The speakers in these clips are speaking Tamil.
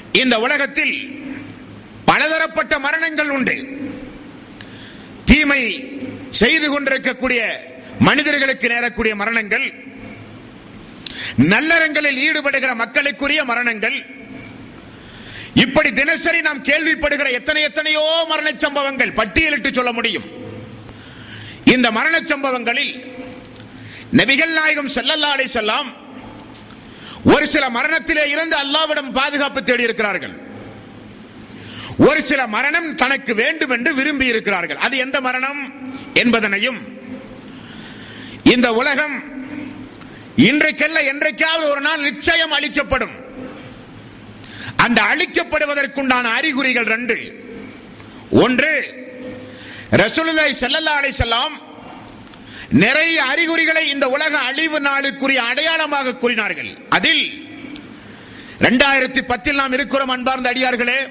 இந்த உலகத்தில் பலதரப்பட்ட மரணங்கள் உண்டு தீமை செய்து கொண்டிருக்கக்கூடிய மனிதர்களுக்கு நேரக்கூடிய மரணங்கள் நல்லறங்களில் ஈடுபடுகிற மக்களுக்குரிய மரணங்கள் இப்படி தினசரி நாம் கேள்விப்படுகிற எத்தனை எத்தனையோ மரண சம்பவங்கள் பட்டியலிட்டு சொல்ல முடியும் இந்த மரண சம்பவங்களில் நபிகள் நாயகம் ஸல்லல்லாஹு அலைஹி செல்லாம் ஒரு சில மரணத்திலே இருந்து அல்லாவிடம் பாதுகாப்பு தேடி இருக்கிறார்கள் ஒரு சில மரணம் தனக்கு வேண்டும் என்று விரும்பி இருக்கிறார்கள் அது எந்த மரணம் என்பதனையும் இந்த உலகம் இன்றைக்கல்ல என்றைக்காவது ஒரு நாள் நிச்சயம் அளிக்கப்படும் அந்த அளிக்கப்படுவதற்குண்டான அறிகுறிகள் ரெண்டு ஒன்று ரசூலுல்லாஹி ஸல்லல்லாஹு அலைஹி வஸல்லம் நிறைய அறிகுறிகளை இந்த உலக அழிவு நாளுக்குரிய அடையாளமாக கூறினார்கள் அதில் இரண்டாயிரத்தி பத்தில் நாம் இருக்கிறோம் அன்பார்ந்த அடியார்களே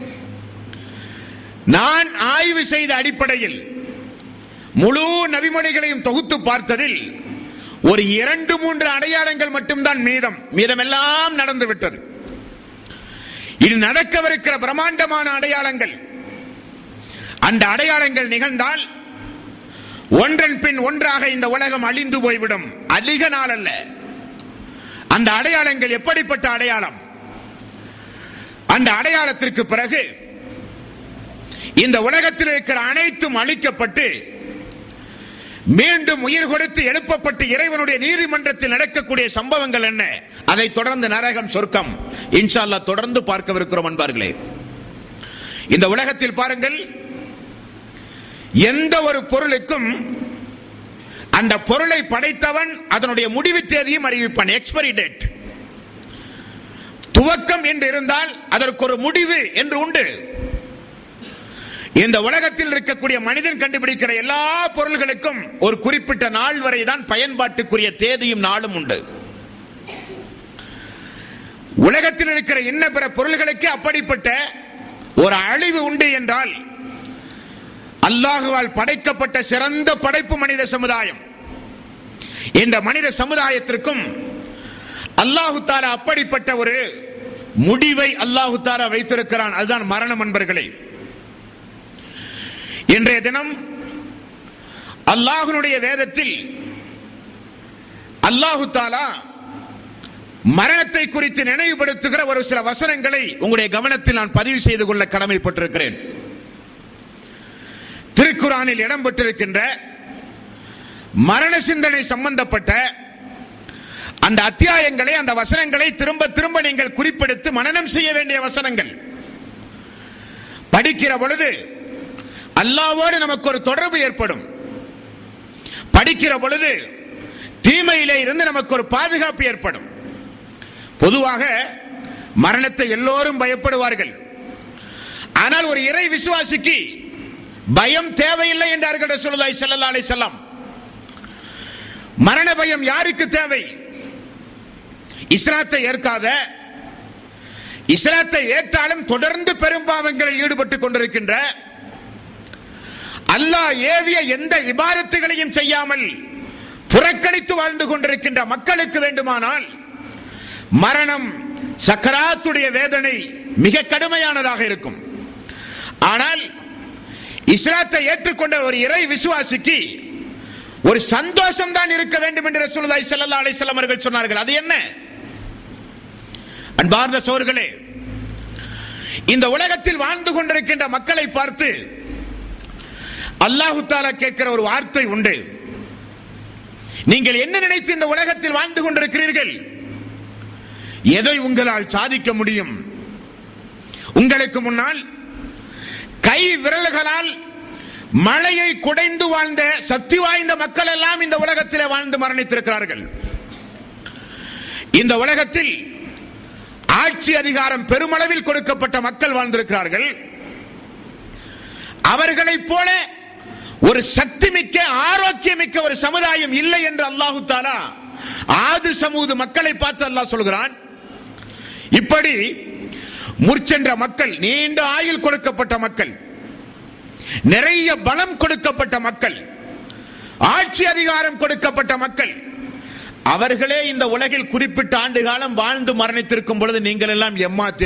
நான் ஆய்வு செய்த அடிப்படையில் முழு நபிமொழிகளையும் தொகுத்து பார்த்ததில் ஒரு இரண்டு மூன்று அடையாளங்கள் மட்டும்தான் மீதம் மீதமெல்லாம் நடந்து விட்டது இது நடக்கவிருக்கிற பிரம்மாண்டமான அடையாளங்கள் அந்த அடையாளங்கள் நிகழ்ந்தால் ஒன்றன் பின் ஒன்றாக இந்த உலகம் அழிந்து போய்விடும் அதிக நாள் அல்ல அந்த அடையாளங்கள் எப்படிப்பட்ட அடையாளம் அந்த அடையாளத்திற்கு பிறகு இந்த உலகத்தில் இருக்கிற அனைத்தும் அழிக்கப்பட்டு மீண்டும் உயிர் கொடுத்து எழுப்பப்பட்டு இறைவனுடைய நீதிமன்றத்தில் நடக்கக்கூடிய சம்பவங்கள் என்ன அதை தொடர்ந்து நரகம் சொர்க்கம் இன்ஷா அல்லாஹ் தொடர்ந்து பார்க்கவிருக்கிறோம் அன்பார்களே இந்த உலகத்தில் பாருங்கள் எந்த ஒரு பொருளுக்கும் அந்த பொருளை படைத்தவன் அதனுடைய முடிவு தேதியும் அறிவிப்பான் எக்ஸ்பைரி டேட் துவக்கம் என்று இருந்தால் அதற்கு ஒரு முடிவு என்று உண்டு இந்த உலகத்தில் இருக்கக்கூடிய மனிதன் கண்டுபிடிக்கிற எல்லா பொருள்களுக்கும் ஒரு குறிப்பிட்ட நாள் வரை தான் பயன்பாட்டுக்குரிய தேதியும் நாளும் உண்டு உலகத்தில் இருக்கிற இன்ன பிற பொருள்களுக்கு அப்படிப்பட்ட ஒரு அழிவு உண்டு என்றால் அல்லாஹுவால் படைக்கப்பட்ட சிறந்த படைப்பு மனித சமுதாயம் இந்த மனித சமுதாயத்திற்கும் அல்லாஹு தாலா அப்படிப்பட்ட ஒரு முடிவை அல்லாஹு தாலா வைத்திருக்கிறான் அதுதான் மரணம் என்பர்களே இன்றைய தினம் அல்லாஹுனுடைய வேதத்தில் அல்லாஹு தாலா மரணத்தை குறித்து நினைவுபடுத்துகிற ஒரு சில வசனங்களை உங்களுடைய கவனத்தில் நான் பதிவு செய்து கொள்ள கடமைப்பட்டிருக்கிறேன் திருக்குறானில் இடம்பெற்றிருக்கின்ற மரண சிந்தனை சம்பந்தப்பட்ட அந்த அத்தியாயங்களை அந்த வசனங்களை திரும்ப திரும்ப நீங்கள் குறிப்பெடுத்து மனனம் செய்ய வேண்டிய வசனங்கள் படிக்கிற பொழுது அல்லாவோடு நமக்கு ஒரு தொடர்பு ஏற்படும் படிக்கிற பொழுது தீமையிலே இருந்து நமக்கு ஒரு பாதுகாப்பு ஏற்படும் பொதுவாக மரணத்தை எல்லோரும் பயப்படுவார்கள் ஆனால் ஒரு இறை விசுவாசிக்கு பயம் தேவையில்லை என்றார்கள் ரசூலுல்லாஹி ஸல்லல்லாஹு அலைஹி வஸல்லம் மரண பயம் யாருக்கு தேவை இஸ்லாத்தை ஏற்காத இஸ்லாத்தை ஏற்றாலும் தொடர்ந்து பெரும்பாவங்களில் ஈடுபட்டுக் கொண்டிருக்கின்ற அல்லாஹ் ஏவிய எந்த இபாரத்துகளையும் செய்யாமல் புறக்கணித்து வாழ்ந்து கொண்டிருக்கின்ற மக்களுக்கு வேண்டுமானால் மரணம் சக்கராத்துடைய வேதனை மிக கடுமையானதாக இருக்கும் ஆனால் இஸ்லாத்தை ஏற்றுக்கொண்ட ஒரு இறை விசுவாசிக்கு ஒரு சந்தோஷம் தான் இருக்க வேண்டும் என்று ரசூலுல்லாஹி ஸல்லல்லாஹு அலைஹி வஸல்லம் அவர்கள் சொன்னார்கள் அது என்ன அன்பார்ந்த சோர்களே இந்த உலகத்தில் வாழ்ந்து கொண்டிருக்கின்ற மக்களை பார்த்து அல்லாஹு தாலா கேட்கிற ஒரு வார்த்தை உண்டு நீங்கள் என்ன நினைத்து இந்த உலகத்தில் வாழ்ந்து கொண்டிருக்கிறீர்கள் எதை உங்களால் சாதிக்க முடியும் உங்களுக்கு முன்னால் கை விரல்களால் மழையை குடைந்து வாழ்ந்த சக்தி வாய்ந்த மக்கள் எல்லாம் இந்த உலகத்தில் வாழ்ந்து மரணித்திருக்கிறார்கள் இந்த உலகத்தில் ஆட்சி அதிகாரம் பெருமளவில் கொடுக்கப்பட்ட மக்கள் வாழ்ந்திருக்கிறார்கள் அவர்களைப் போல ஒரு சக்தி மிக்க ஆரோக்கியமிக்க ஒரு சமுதாயம் இல்லை என்று அல்லாஹு தாலா ஆது சமூது மக்களை பார்த்து அல்லாஹ் சொல்கிறான் இப்படி முற்சென்ற மக்கள் நீண்ட ஆயுள் கொடுக்கப்பட்ட மக்கள் நிறைய பலம் கொடுக்கப்பட்ட மக்கள் ஆட்சி அதிகாரம் கொடுக்கப்பட்ட மக்கள் அவர்களே இந்த உலகில் குறிப்பிட்ட ஆண்டு காலம் வாழ்ந்து மரணித்திருக்கும் பொழுது நீங்கள் எல்லாம் எம்மாத்திரம்